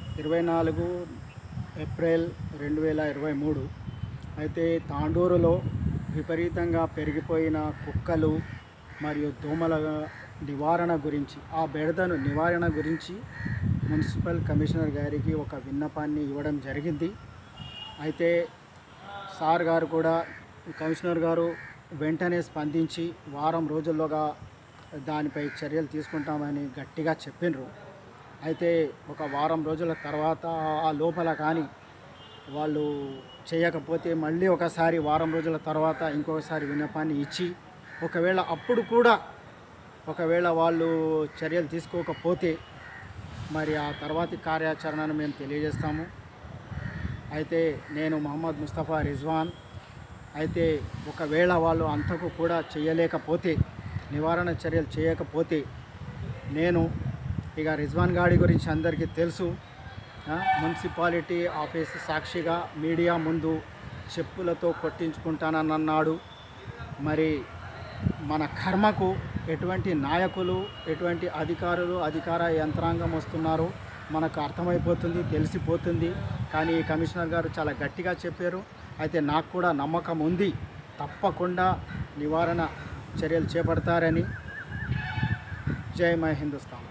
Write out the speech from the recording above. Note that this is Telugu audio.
ఇరవై నాలుగు ఏప్రిల్ రెండు వేల ఇరవై మూడు అయితే తాండూరులో విపరీతంగా పెరిగిపోయిన కుక్కలు మరియు దోమల నివారణ గురించి ఆ బెడదను నివారణ గురించి మున్సిపల్ కమిషనర్ గారికి ఒక విన్నపాన్ని ఇవ్వడం జరిగింది అయితే సార్ గారు కూడా కమిషనర్ గారు వెంటనే స్పందించి వారం రోజుల్లోగా దానిపై చర్యలు తీసుకుంటామని గట్టిగా చెప్పినారు అయితే ఒక వారం రోజుల తర్వాత ఆ లోపల కానీ వాళ్ళు చేయకపోతే మళ్ళీ ఒకసారి వారం రోజుల తర్వాత ఇంకొకసారి విన్నపాన్ని ఇచ్చి ఒకవేళ అప్పుడు కూడా ఒకవేళ వాళ్ళు చర్యలు తీసుకోకపోతే మరి ఆ తర్వాతి కార్యాచరణను మేము తెలియజేస్తాము అయితే నేను మహమ్మద్ ముస్తఫా రిజ్వాన్ అయితే ఒకవేళ వాళ్ళు అంతకు కూడా చేయలేకపోతే నివారణ చర్యలు చేయకపోతే నేను ఇక రిజ్వాన్ గాడి గురించి అందరికీ తెలుసు ఆ, మున్సిపాలిటీ ఆఫీస్ సాక్షిగా మీడియా ముందు చెప్పులతో కొట్టించుకుంటానని అన్నాడు మరి మన కర్మకు ఎటువంటి నాయకులు ఎటువంటి అధికారులు అధికార యంత్రాంగం వస్తున్నారో మనకు అర్థమైపోతుంది తెలిసిపోతుంది కానీ ఈ కమిషనర్ గారు చాలా గట్టిగా చెప్పారు అయితే నాకు కూడా నమ్మకం ఉంది తప్పకుండా నివారణ చర్యలు చేపడతారని జై మై హిందుస్థాన్